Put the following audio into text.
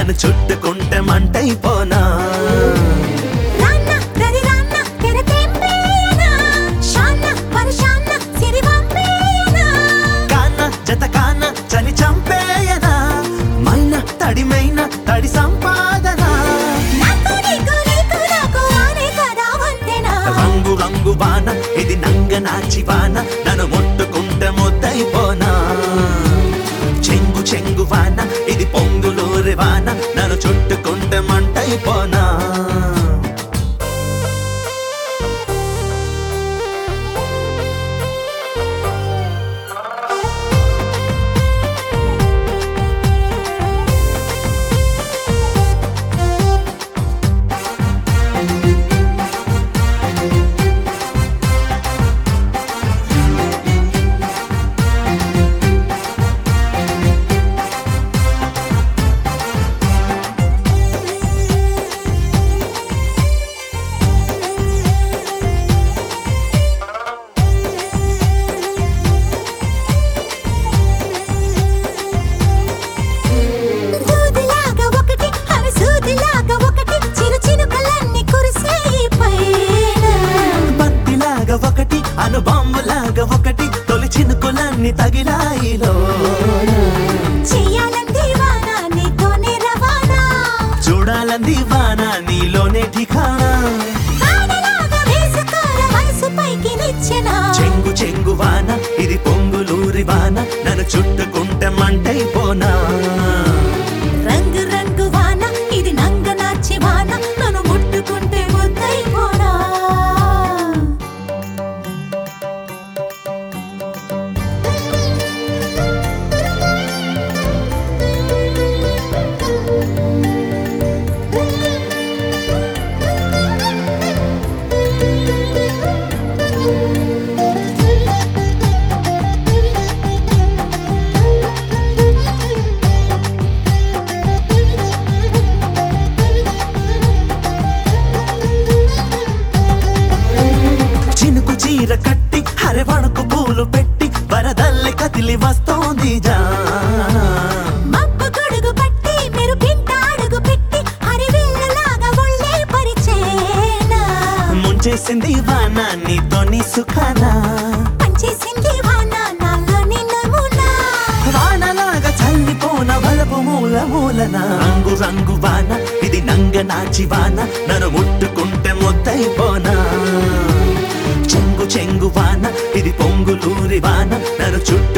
నన్ను చుట్టుకుంటే మంటైపోనా రాన్న రరి రాన్న తెరతెంపేయనా షాన్న పరషాన్న సిరివంపేయనా కాన జత కాన చలి చంపేయనా మైన తడిమైన తడి సంపాదన నాకు నీకు నీకు నాకు ఆనే కదా వంతెనా రంగు రంగు వాన ఇది నంగ నాచి వాన నన్ను ముట్టుకుంటే ముద్దైపోనా చెంగు చెంగు వాన ఇది పొంగులూరి వాన నన్ను చుట్టుకుంటే మంటైపోనా దూదిలాగా ఒకటి అవి సూదిలాగా ఒకటి చిరు చినుకలన్నీ కురిసేయి పైన బంతిలాగా ఒకటి అను బాంబులాగా ఒకటి తొలి చినుకులన్నీ తగిలాయిలో చెయ్యాలంది వాన నీతోనే రవాణా చూడాలంది వాన నీలోనే ఠికానా వానలాగా వేసుకోర వయసు పైకి నిచ్చెన చెంగు చెంగు వాన ఇది పొంగులూరి వాన నన్ను చుట్టుకుంటే మంటైపోనా రంగు రంగు వాన ఇది నంగ నాచి వాన నన్ను ముట్టుకుంటే ముద్దైపోనా చినుకు చీర కట్టి హరివణకు పూలు పెట్టి వరదల్లి కదిలి వస్తోంది జా మబ్బు గొడుగు పట్టి మీరు పింట అడుగు పెట్టి హరివిల్లలాగా ఒళ్ళే పరిచేనా ముంచేసింది వాన నీతో నీ సుఖానా పంచేసింది వాన నాలో నిన్నమునా వానలాగా చల్లిపోన వలపు మూల మూలన రంగు రంగు వాన ఇది నంగ నాచి వాన నన్ను ముట్టుకుంటే ముద్దైపోనా చెంగు చెంగు వాన ఇది పొంగులూరి వాన నన్ను చుట్టు